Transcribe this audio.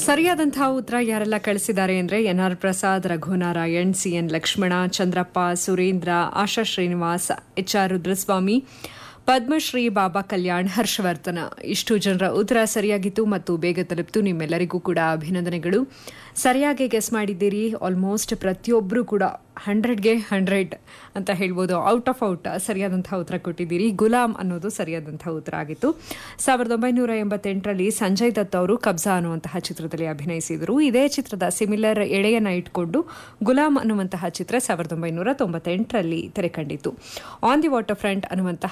ಸರಿಯಾದಂತಹ ಉತ್ತರ ಯಾರೆಲ್ಲ ಕಳಿಸಿದ್ದಾರೆ ಅಂದ್ರೆ N R Prasad Raghunarayan CN Lakshmana Chandrappa Surendra Asha Srinivas H R Rudraswamy Padmashree Baba Kalyan Harshavardhana ಇಷ್ಟು ಜನರ ಉತ್ತರ ಸರಿಯಾಗಿತ್ತು ಮತ್ತು ಬೇಗ ತಲುಪಿತು ನಿಮ್ಮೆಲ್ಲರಿಗೂ ಕೂಡ ಅಭಿನಂದನೆಗಳು ಸರಿಯಾಗಿ ಗೆಸ್ ಮಾಡಿದ್ದೀರಿ ಆಲ್ಮೋಸ್ಟ್ ಪ್ರತಿಯೊಬ್ಬರು ಕೂಡ ಹಂಡ್ರೆಡ್ಗೆ ಹಂಡ್ರೆಡ್ ಅಂತ ಹೇಳ್ಬೋದು ಔಟ್ ಆಫ್ ಔಟ್ ಸರಿಯಾದಂತಹ ಉತ್ತರ ಕೊಟ್ಟಿದ್ದೀರಿ ಗುಲಾಮ್ ಅನ್ನೋದು ಸರಿಯಾದಂತಹ ಉತ್ತರ ಆಗಿತ್ತು ಸಾವಿರದ ಒಂಬೈನೂರ ಎಂಬತ್ತೆಂಟರಲ್ಲಿ ಸಂಜಯ್ ದತ್ ಅವರು ಕಬ್ಜಾ ಅನ್ನುವಂತಹ ಚಿತ್ರದಲ್ಲಿ ಅಭಿನಯಿಸಿದರು ಇದೇ ಚಿತ್ರದ ಸಿಮಿಲರ್ ಎಳೆಯನ್ನ ಇಟ್ಕೊಂಡು ಗುಲಾಮ್ ಅನ್ನುವಂತಹ ಚಿತ್ರ ಸಾವಿರದ ಒಂಬೈನೂರ ತೊಂಬತ್ತೆಂಟರಲ್ಲಿ ತೆರೆ ಕಂಡಿತು ಆನ್ ದಿ ವಾಟರ್ ಫ್ರಂಟ್ ಅನ್ನುವಂತಹ